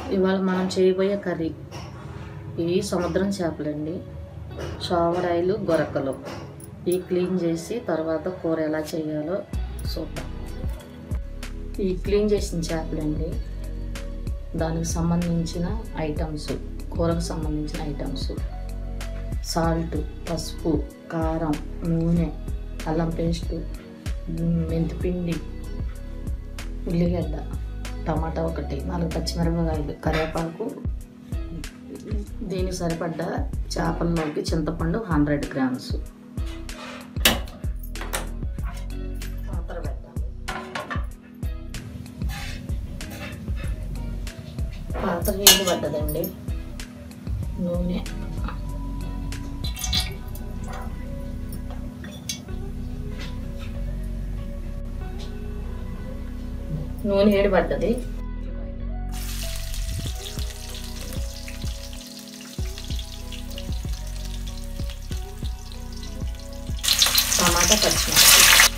ఇవాళ మనం చేయబోయే కర్రీ ఇవి సముద్రం చేపలండి సోమరాయలు గొరకలు ఇవి క్లీన్ చేసి తర్వాత కూర ఎలా చేయాలో చూద్దాం ఈ క్లీన్ చేసిన చేపలండి దానికి సంబంధించిన ఐటమ్స్ కూరకు సంబంధించిన ఐటమ్స్ సాల్ట్ పసుపు కారం నూనె అల్లం పేస్టు మెంతిపిండి ఉల్లిగడ్డ టమాటా ఒకటి నాలుగు పచ్చిమిరపకాయలు కరివేపాకు దీనికి సరిపడ్డ చేపల్లోకి చింతపండు హండ్రెడ్ గ్రామ్స్ పాత్ర పెట్టాలి పాత్ర నీళ్ళు పడ్డదండి నూనె నూనె ఏడు పడ్డది టమాటా పచ్చిమిర్చి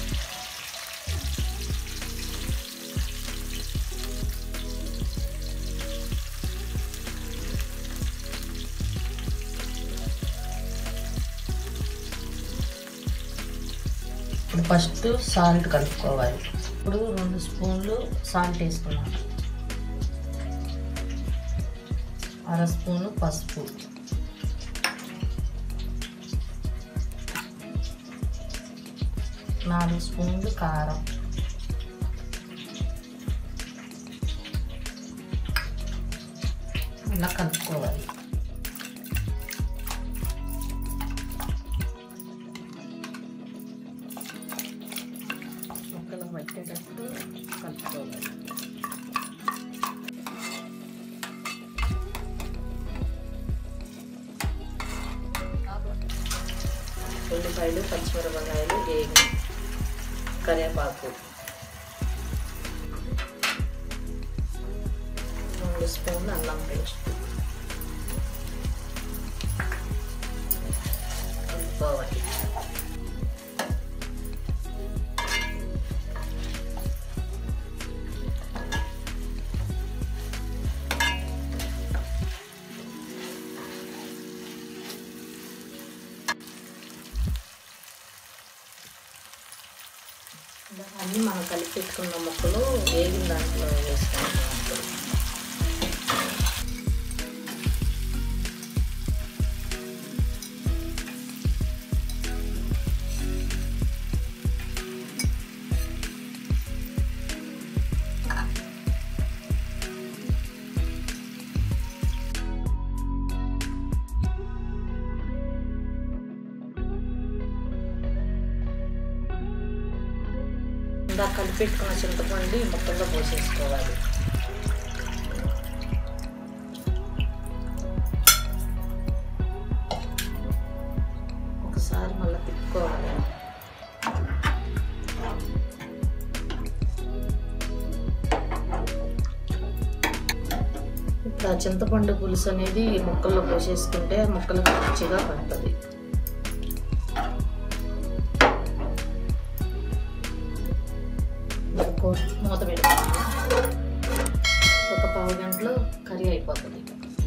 ఇప్పుడు ఫస్ట్ సాల్ట్ కలుపుకోవాలి ఇప్పుడు రెండు స్పూన్లు సాల్ట్ వేసుకున్నాను అర స్పూను పసుపు నాలుగు స్పూన్లు కారం ఇలా కలుపుకోవాలి ముక్కలు పట్టేటట్టు కలుపుకోవాలి ఉల్లిపాయలు పచ్చిమిరపకాయలు వేగి కరివేపాకు రెండు స్పూన్లు అల్లం పేస్ట్ కలుపుకోవాలి అన్నీ మనం కలిపి పెట్టుకున్న ముక్కలు వేగిన దాంట్లో వేసుకుంటాం ఇప్పుడు ఇందాక కలిపి పెట్టుకున్న చింతపండు ఈ ముక్కల్లో పోసేసుకోవాలి ఒకసారి మళ్ళీ తిప్పుకోవాలి ఇప్పుడు ఆ చింతపండు పులుసు అనేది ఈ ముక్కల్లో పోసేసుకుంటే ముక్కలకు రుచిగా పడుతుంది కూ- మూత పెట్టుకున్నాను ఒక పావు గంటలో కర్రీ అయిపోతుంది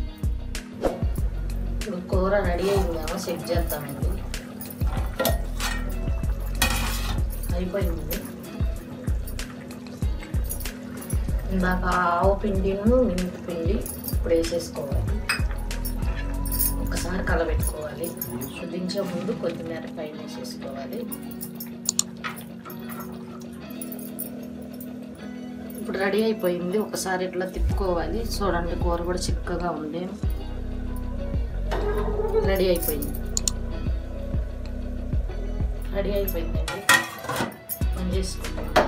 ఇప్పుడు కూర రెడీ అయిందేమో చెక్ చేద్దామండి అయిపోయింది ఇందాక ఆవు పిండిను మెంతి పిండి ఇప్పుడు వేసేసుకోవాలి ఒకసారి కలబెట్టుకోవాలి దించే ముందు కొత్తిమీర పైన వేసేసుకోవాలి ఇప్పుడు రెడీ అయిపోయింది ఒకసారి ఇట్లా తిప్పుకోవాలి చూడండి కూర కూడా చిక్కగా ఉంది రెడీ అయిపోయింది రెడీ అయిపోయిందండి పని చేసుకుంటాం